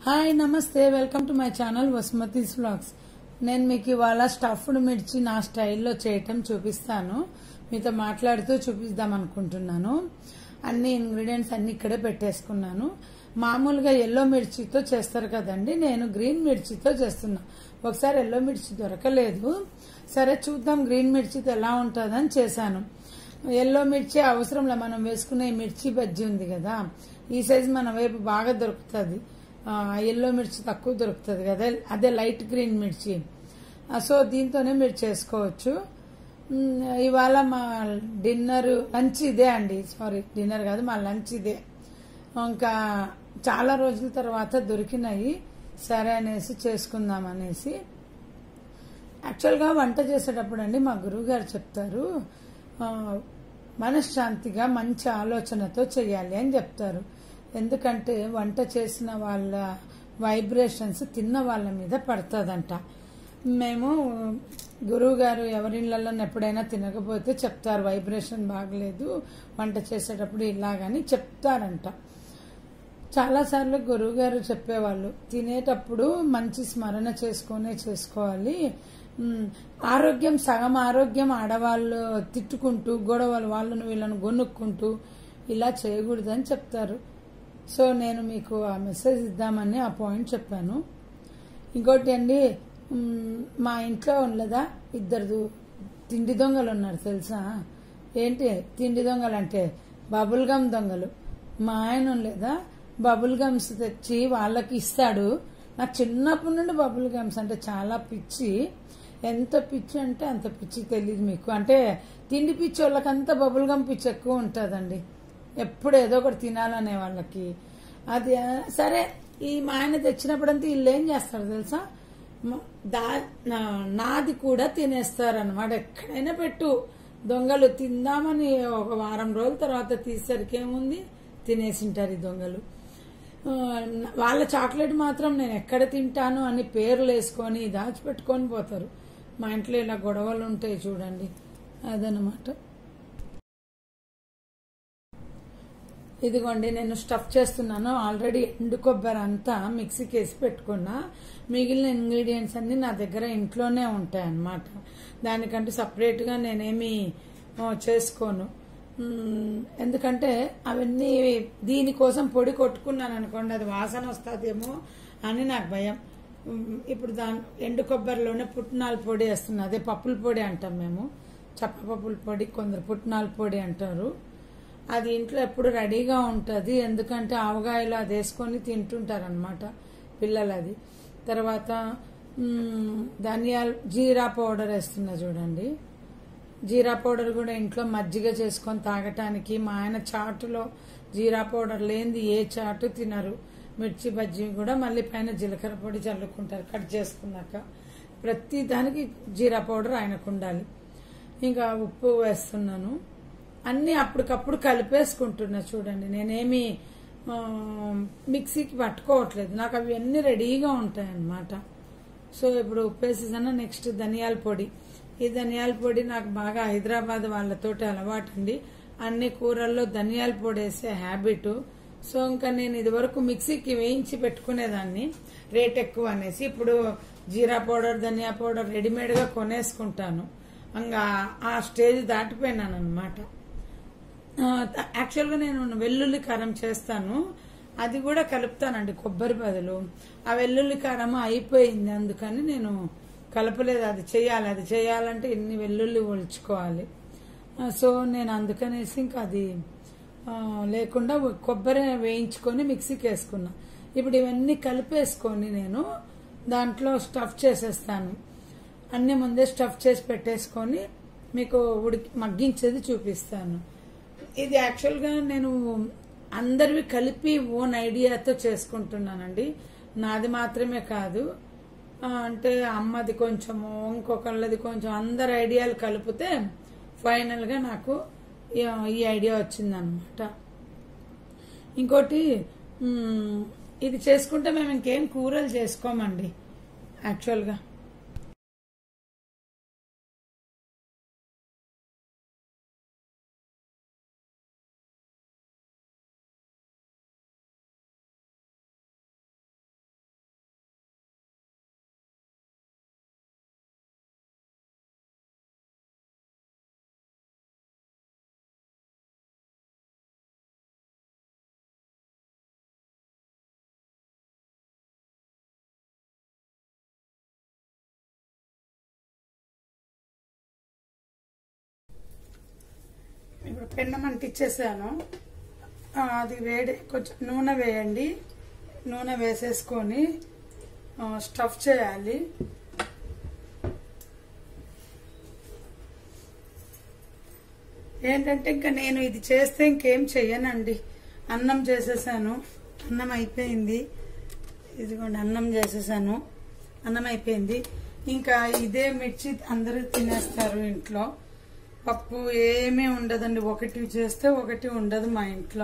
hi నమస్తే welcome to my channel Vasumathi's vlogs నేను మీకు ఇవాళ స్టఫ్డ్ మిర్చి నా స్టైల్లో చేయటం చూపిస్తాను మీతో మాట్లాడుతూ చూపిద్దాం అనుకుంటున్నాను అన్ని ఇంగ్రీడియంట్స్ అన్ని ఇక్కడే పెట్టేసుకున్నాను మామూలుగా ఎల్లో మిర్చితో చేస్తారు కదండి నేను గ్రీన్ మిర్చితో చేస్తున్నా ఒకసారి ఎల్లో మిర్చి దొరకలేదు సరే చూద్దాం గ్రీన్ మిర్చితో ఎలా ఉంటుందని చేశాను ఎల్లో మిర్చి అవసరంలే మనం వేసుకునే మిర్చి బజ్జీ ఉంది కదా ఈ సైజు మన వైపు బాగా దొరుకుతుంది ఎల్లో మిర్చి తక్కువ దొరుకుతుంది కదా అదే లైట్ గ్రీన్ మిర్చి ఆ, సో దీంతోనే మీరు చేసుకోవచ్చు మ్, ఇవాళ మా డిన్నర్ లంచ్ ఇదే అండి సారీ డిన్నర్ కాదు మా లంచ్ ఇదే ఇంకా చాలా రోజుల తర్వాత దొరికినాయి సరే అనేసి చేసుకుందాం అనేసి యాక్చువల్గా వంట చేసేటప్పుడు అండి మా గురువు గారు చెప్తారు ఆ, మనశ్శాంతిగా మంచి ఆలోచనతో చేయాలి అని చెప్తారు ఎందుకంటే వంట చేసిన వాళ్ళ వైబ్రేషన్స్ తిన్న వాళ్ళ మీద పడుతుందంట మేము గురువు గారు ఎవరిళ్ళల్లో ఎప్పుడైనా తినకపోతే చెప్తారు వైబ్రేషన్ బాగలేదు వంట చేసేటప్పుడు ఇలాగని చెప్తారంట చాలాసార్లు గురువు గారు చెప్పేవాళ్ళు తినేటప్పుడు మంచి స్మరణ చేసుకునే చేసుకోవాలి ఉమ్, ఆరోగ్యం సగం ఆరోగ్యం ఆడవాళ్ళు తిట్టుకుంటూ గొడవలు వాళ్ళను వీళ్ళను గొనుక్కుంటూ ఇలా చేయకూడదని చెప్తారు సో నేను మీకు ఆ మెసేజ్ ఇద్దామని ఆ పాయింట్ చెప్పాను ఇంకోటి అండి ఉమ్, మా ఇంట్లో ఉండదా ఇద్దరు తిండి దొంగలు ఉన్నారు తెలుసా ఏంటి తిండి దొంగలు అంటే బబుల్ గమ్ దొంగలు మా ఆయన లేదా బబుల్ గమ్స్ తెచ్చి వాళ్ళకి ఇస్తాడు నాకు చిన్నప్పటి నుండి బబుల్ గమ్స్ అంటే చాలా పిచ్చి ఎంత పిచ్చి అంటే అంత పిచ్చి తెలియదు మీకు అంటే తిండి పిచ్చి వాళ్ళకంతా బబుల్ గమ్ పిచ్చి ఎక్కువ ఉంటుందండి ఎప్పుడు ఏదో ఒకటి తినాలనే వాళ్ళకి అది ఆ, సరే ఈ మా ఆయన తెచ్చినప్పుడంతా వీళ్ళు ఏం చేస్తారు తెలుసా మ- దా నా- నాది కూడా తినేస్తారు అనమాట ఎక్కడైనా పెట్టు దొంగలు తిందామని ఒక వారం రోజుల తర్వాత తీసేసరికి ఏముంది తినేసింటారు ఈ దొంగలు ఆ, వాళ్ళ చాక్లెట్ మాత్రం నేను ఎక్కడ తింటాను అని పేర్లు వేసుకొని దాచిపెట్టుకొని పోతారు మా ఇంట్లో ఇలా గొడవలు ఉంటాయి చూడండి అదనమాట ఇదిగోండి నేను స్టఫ్ చేస్తున్నాను ఆల్రెడీ ఎండు కొబ్బరి అంతా మిక్సీకి వేసి పెట్టుకున్నా మిగిలిన ఇంగ్రీడియంట్స్ అన్ని నా దగ్గర ఇంట్లోనే ఉంటాయి అన్నమాట దానికంటే సపరేట్గా నేనేమి ఆ, చేసుకోను మ్మ్, ఎందుకంటే అవన్నీ దీనికోసం పొడి కొట్టుకున్నాను అనుకోండి అది వాసన వస్తుందేమో అని నాకు భయం మ్మ్, ఇప్పుడు దాని ఎండు కొబ్బరిలోనే పుట్నాల పొడి వేస్తున్నా అదే పప్పుల పొడి అంటాం మేము చప్ప పప్పుల పొడి కొందరు పుట్నాల పొడి అంటారు అది ఇంట్లో ఎప్పుడు రెడీగా ఉంటుంది ఎందుకంటే ఆవగాయలు అది వేసుకొని తింటుంటారనమాట పిల్లలు అది తర్వాత మ్, ధనియాలు జీరా పౌడర్ వేస్తున్నా చూడండి జీరా పౌడర్ కూడా ఇంట్లో మజ్జిగ చేసుకొని తాగటానికి మా ఆయన చాటులో జీరా పౌడర్ లేనిది ఏ చాటు తినరు మిర్చి బజ్జీ కూడా మళ్ళీ పైన జీలకర్ర పొడి చల్లుకుంటారు కట్ చేసుకున్నాక ప్రతి దానికి జీరా పౌడర్ ఆయనకు ఉండాలి ఇంకా ఉప్పు వేస్తున్నాను అన్నీ అప్పటికప్పుడు కలిపేసుకుంటున్నా చూడండి నేనేమి ఆ, మిక్సీకి పట్టుకోవట్లేదు నాకు అవి అన్నీ రెడీగా ఉంటాయి అన్నమాట సో ఇప్పుడు ఉప్పు వేసేసాను నెక్స్ట్ ధనియాల పొడి ఈ ధనియాల పొడి నాకు బాగా హైదరాబాద్ వాళ్ళతోటి అలవాటు అండి అన్ని కూరల్లో ధనియాల పొడి వేసే హ్యాబిట్ సో ఇంకా నేను ఇదివరకు మిక్సీకి వేయించి పెట్టుకునేదాన్ని రేట్ ఎక్కువ అనేసి ఇప్పుడు జీరా పౌడర్ ధనియా పౌడర్ రెడీమేడ్గా కొనేసుకుంటాను ఇంకా ఆ స్టేజ్ దాటిపోయినాను అనమాట యాక్చువల్గా నేను వెల్లుల్లి కారం చేస్తాను అది కూడా కలుపుతానండి కొబ్బరి బదులు ఆ వెల్లుల్లి కారం అయిపోయింది అందుకని నేను కలపలేదు అది చేయాలి అది చేయాలంటే ఎన్ని వెల్లుల్లి ఒలుచుకోవాలి ఆ, సో నేను అందుకనేసి ఇంకా అది ఆ, లేకుండా కొబ్బరి వేయించుకొని మిక్సీకి వేసుకున్నా ఇప్పుడు ఇవన్నీ కలిపేసుకొని నేను దాంట్లో స్టఫ్ చేసేస్తాను అన్ని ముందే స్టఫ్ చేసి పెట్టేసుకొని మీకు ఉడికి మగ్గించేది చూపిస్తాను ఇది యాక్చువల్గా నేను అందరివి కలిపి ఓన్ ఐడియాతో చేసుకుంటున్నానండి నాది మాత్రమే కాదు ఆ, అంటే అమ్మది కొంచెము ఇంకొకళ్ళది కొంచెం అందరి ఐడియాలు కలిపితే ఫైనల్గా నాకు ఈ- ఈ ఐడియా వచ్చిందనమాట ఇంకోటి మ్, ఇది చేసుకుంటే మేము ఇంకేం కూరలు చేసుకోమండి యాక్చువల్గా పెన్నం అంటించేసాను ఆ, అది వేడి కొంచెం నూనె వేయండి నూనె వేసేసుకొని ఆ, స్టఫ్ చేయాలి ఏంటంటే ఇంకా నేను ఇది చేస్తే ఇంకేం చెయ్యనండి అన్నం చేసేసాను అన్నం అయిపోయింది ఇదిగోండి అన్నం చేసేసాను అన్నం అయిపోయింది ఇంకా ఇదే మిర్చి అందరూ తినేస్తారు ఇంట్లో పప్పు ఏమీ ఉండదండి ఒకటి చేస్తే ఒకటి ఉండదు మా ఇంట్లో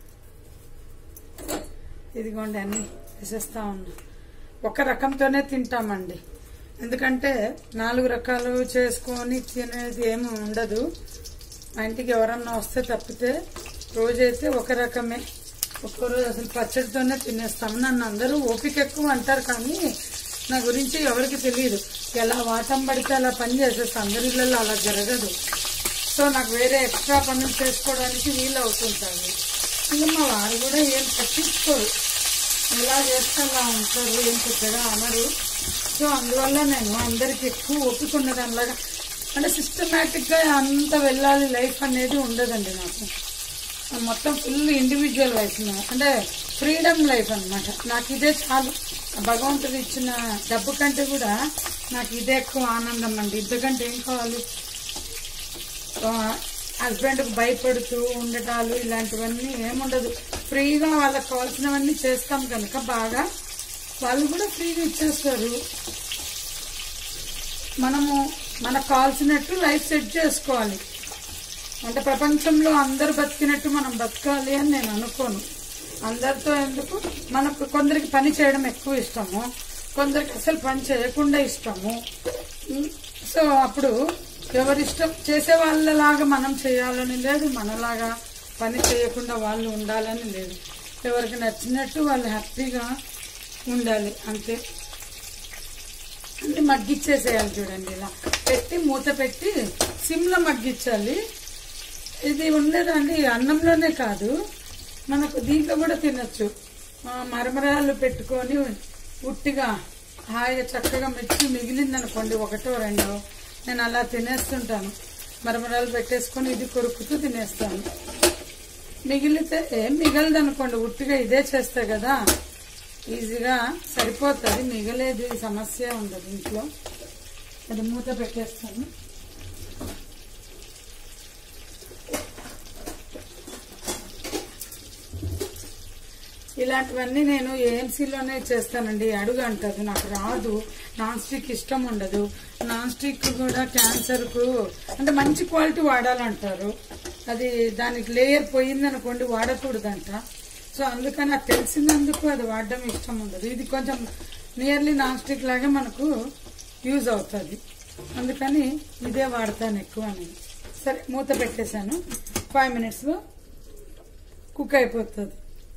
ఇదిగోండి అన్ని వేసేస్తా ఉన్నా ఒక రకంతోనే తింటామండి ఎందుకంటే నాలుగు రకాలు చేసుకొని తినేది ఏమి ఉండదు మా ఇంటికి ఎవరన్నా వస్తే తప్పితే రోజైతే ఒక రకమే ఒక్కో రోజు అసలు పచ్చడితోనే తినేస్తాము నన్ను అందరూ ఓపిక ఎక్కువ అంటారు కానీ నా గురించి ఎవరికి తెలియదు ఎలా వాటం పడితే అలా పని చేసేస్తాను అందరి ఇళ్ళల్లో అలా జరగదు సో నాకు వేరే ఎక్స్ట్రా పనులు చేసుకోవడానికి వీలు అవుతుంటుంది ఇంకా మా వారు కూడా ఏం పట్టించుకోరు ఎలా చేస్తే అలా ఉంటారు ఏం పెద్దగా అనరు సో అందువల్ల నేను అందరికి ఎక్కువ ఓపిక ఉన్నదానిలాగా అంటే సిస్టమేటిక్ గా అంత వెళ్ళాలి లైఫ్ అనేది ఉండదండి నాకు మొత్తం ఫుల్ ఇండివిజువల్ లైఫ్ అంటే ఫ్రీడమ్ లైఫ్ అన్నమాట నాకు ఇదే చాలు భగవంతుడు ఇచ్చిన డబ్బు కంటే కూడా నాకు ఇదే ఎక్కువ ఆనందం అండి ఇంతకంటే ఏం కావాలి హస్బెండ్ భయపడుతూ ఉండటాలు ఇలాంటివన్నీ ఏముండదు ఫ్రీగా వాళ్ళకి కావాల్సినవన్నీ చేస్తాం కనుక బాగా వాళ్ళు కూడా ఫ్రీగా ఇచ్చేస్తారు మనము మనకు కావాల్సినట్టు లైఫ్ సెట్ చేసుకోవాలి అంటే ప్రపంచంలో అందరు బతికినట్టు మనం బతకాలి అని నేను అనుకోను అందరితో ఎందుకు మనకు కొందరికి పని చేయడం ఎక్కువ ఇష్టము కొందరికి అసలు పని చేయకుండా ఇష్టము ఉమ్, సో అప్పుడు ఎవరిష్టం చేసే వాళ్ళలాగా మనం చేయాలని లేదు మనలాగా పని చేయకుండా వాళ్ళు ఉండాలని లేదు ఎవరికి నచ్చినట్టు వాళ్ళు హ్యాపీగా ఉండాలి అంతే అన్ని మగ్గిచ్చేసేయాలి చూడండి ఇలా పెట్టి మూత పెట్టి సిమ్లో మగ్గించాలి ఇది ఉండదండి అన్నంలోనే కాదు మనకు దీంట్లో కూడా తినొచ్చు ఆ, మరమరాలు పెట్టుకొని ఉట్టిగా హాయిగా చక్కగా మిర్చి మిగిలిందనుకోండి ఒకటో రెండో నేను అలా తినేస్తుంటాను మరమరాలు పెట్టేసుకొని ఇది కొరుకుతూ తినేస్తాను మిగిలితే ఏం మిగలదు అనుకోండి ఉట్టిగా ఇదే చేస్తే కదా ఈజీగా సరిపోతుంది మిగలేదు ఈ సమస్య ఉండదు ఇంట్లో అది మూత పెట్టేస్తాను ఇలాంటివన్నీ నేను ఏఎంసీలోనే చేస్తానండి అడుగు అంటది నాకు రాదు నాన్ స్టిక్ ఇష్టం ఉండదు నాన్ స్టిక్ కూడా క్యాన్సర్కు అంటే మంచి క్వాలిటీ వాడాలంటారు అది దానికి లేయర్ పోయిందనుకోండి వాడకూడదంట సో అందుకని అది తెలిసినందుకు అది వాడడం ఇష్టం ఉండదు ఇది కొంచెం నియర్లీ నాన్ స్టిక్ లాగా మనకు యూజ్ అవుతుంది అందుకని ఇదే వాడతాను ఎక్కువ నేను సరే మూత పెట్టేశాను ఫైవ్ మినిట్స్లో కుక్ అయిపోతుంది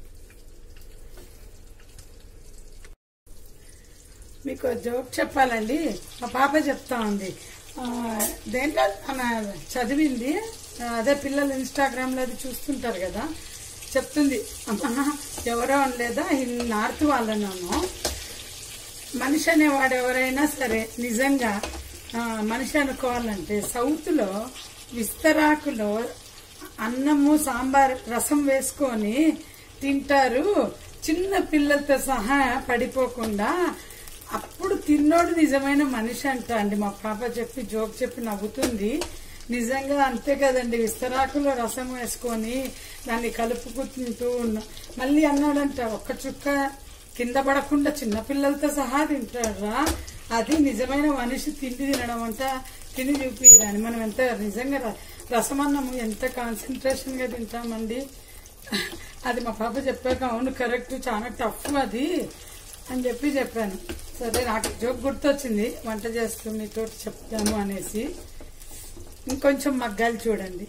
మీకు జోక్ చెప్పాలండి మా పాప చెప్తా ఉంది ఆ, దేంట్లో ఆమె చదివింది ఆ, అదే పిల్లలు ఇన్స్టాగ్రామ్ లో అది చూస్తుంటారు కదా చెప్తుంది అమ్మా ఎవరో అనలేదా ఈ నార్త్ వాళ్ళనోను మనిషి అనేవాడు ఎవరైనా సరే నిజంగా ఆ, మనిషి అనుకోవాలంటే సౌత్ లో విస్తరాకులో అన్నము సాంబార్ రసం వేసుకొని తింటారు చిన్న పిల్లలతో సహా పడిపోకుండా అప్పుడు తిన్నోడు నిజమైన మనిషి అంట అండి మా పాప చెప్పి జోక్ చెప్పి నవ్వుతుంది నిజంగా అంతే కదండి విస్తరాకులో రసం వేసుకొని దాన్ని కలుపుకు తింటూ ఉన్న మళ్ళీ అన్నాడంట ఒక్క చుక్క కింద పడకుండా చిన్నపిల్లలతో సహా తింటారా అది నిజమైన మనిషి తిండి తినడం అంట తిని చూపిరాని మనం ఎంత నిజంగా ర- రసమన్నము ఎంత కాన్సన్ట్రేషన్ గా తింటామండి అది మా పాప చెప్పాక అవును కరెక్ట్ చాలా టఫ్ అది అని చెప్పి చెప్పాను సరే నాకు జోక్ గుర్తొచ్చింది వంట చేస్తూ మీతో చెప్తాము అనేసి ఇంకొంచెం మగ్గాలి చూడండి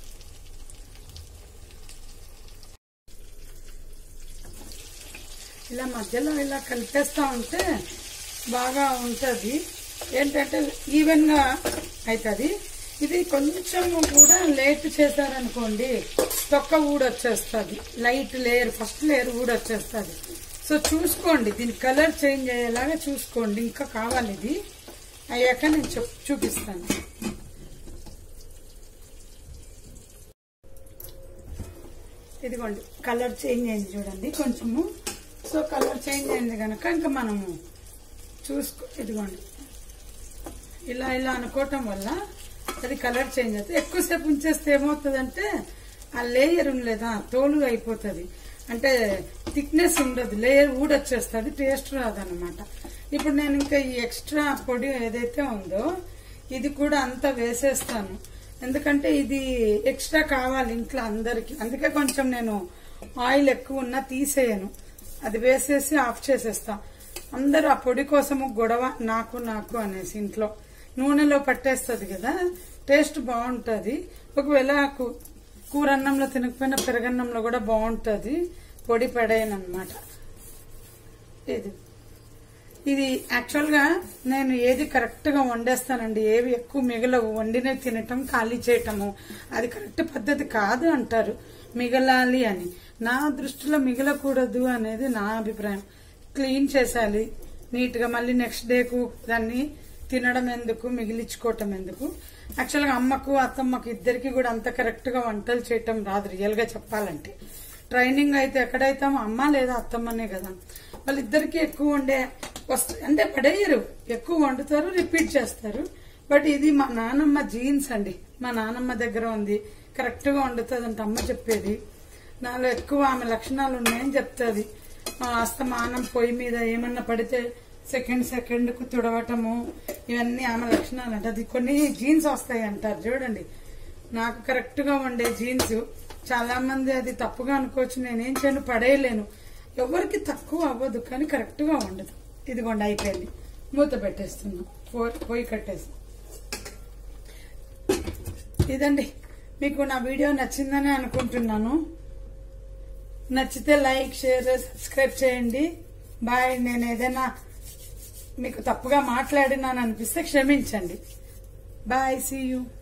ఇలా మధ్యలో ఇలా కలిపేస్తా ఉంటే బాగా ఉంటుంది ఏంటంటే ఈవెన్గా అవుతుంది ఇది కొంచెం కూడా లేట్ చేశారనుకోండి తొక్క ఊడొచ్చేస్తుంది లైట్ లేయర్ ఫస్ట్ లేయర్ ఊడొచ్చేస్తుంది సో చూసుకోండి దీని కలర్ చేంజ్ అయ్యేలాగా చూసుకోండి ఇంకా కావాలి ఇది అయ్యాక నేను చెప్ చూపిస్తాను ఇదిగోండి కలర్ చేంజ్ అయింది చూడండి కొంచెము సో కలర్ చేంజ్ అయింది కనుక ఇంకా మనము చూసుకో ఇదిగోండి ఇలా ఇలా అనుకోవటం వల్ల అది కలర్ చేంజ్ అవుతుంది ఎక్కువసేపు ఉంచేస్తే ఏమవుతుందంటే ఆ లేయర్ లేదా తోలు అయిపోతుంది అంటే థిక్నెస్ ఉండదు లేయర్ ఊడొచ్చేస్తుంది టేస్ట్ రాదనమాట ఇప్పుడు నేను ఇంకా ఈ ఎక్స్ట్రా పొడి ఏదైతే ఉందో ఇది కూడా అంతా వేసేస్తాను ఎందుకంటే ఇది ఎక్స్ట్రా కావాలి ఇంట్లో అందరికి అందుకే కొంచెం నేను ఆయిల్ ఎక్కువ ఉన్నా తీసేయను అది వేసేసి ఆఫ్ చేసేస్తా అందరూ ఆ పొడి కోసము గొడవ నాకు నాకు అనేసి ఇంట్లో నూనెలో పట్టేస్తుంది కదా టేస్ట్ బాగుంటుంది ఒకవేళ కు- కూర అన్నంలో తినకపోయినా పెరగన్నంలో కూడా బాగుంటుంది పొడి పడేయనమాట ఇది ఇది యాక్చువల్ గా నేను ఏది కరెక్ట్ గా వండేస్తానండి ఏవి ఎక్కువ మిగలవు వండినే తినటం ఖాళీ చేయటము అది కరెక్ట్ పద్ధతి కాదు అంటారు మిగలాలి అని నా దృష్టిలో మిగలకూడదు అనేది నా అభిప్రాయం క్లీన్ చేసాలి నీట్ గా మళ్ళీ నెక్స్ట్ డేకు దాన్ని తినడం ఎందుకు మిగిలించుకోవటం ఎందుకు యాక్చువల్ గా అమ్మకు అత్తమ్మకు ఇద్దరికి కూడా అంత కరెక్ట్ గా వంటలు చేయటం రాదు రియల్ గా చెప్పాలంటే ట్రైనింగ్ అయితే ఎక్కడైతామో అమ్మ లేదా అత్తమ్మనే కదా వాళ్ళిద్దరికి ఎక్కువ వండే వస్తు అంటే పడేయరు ఎక్కువ వండుతారు రిపీట్ చేస్తారు బట్ ఇది మా నానమ్మ జీన్స్ అండి మా నానమ్మ దగ్గర ఉంది కరెక్ట్ గా వండుతుంది అంటే అమ్మ చెప్పేది నాలో ఎక్కువ ఆమె లక్షణాలు ఉన్నాయని చెప్తుంది అస్తమానం పొయ్యి మీద ఏమన్నా పడితే సెకండ్ సెకండ్ కు తుడవటము ఇవన్నీ ఆమె లక్షణాలు అంటే అది కొన్ని జీన్స్ వస్తాయి అంటారు చూడండి నాకు కరెక్ట్ గా ఉండే జీన్స్ చాలా మంది అది తప్పుగా అనుకోవచ్చు నేనేం చేయను పడేయలేను ఎవరికి తక్కువ అవ్వదు కానీ కరెక్ట్ గా ఉండదు ఇదిగోండి అయిపోయింది మూత పెట్టేస్తున్నాం పో- పొయ్యి కట్టేసి ఇదండి మీకు నా వీడియో నచ్చిందని అనుకుంటున్నాను నచ్చితే లైక్ షేర్ సబ్స్క్రైబ్ చేయండి బాయ్ నేను ఏదైనా మీకు తప్పుగా మాట్లాడినాను అనిపిస్తే క్షమించండి బాయ్ సీ యూ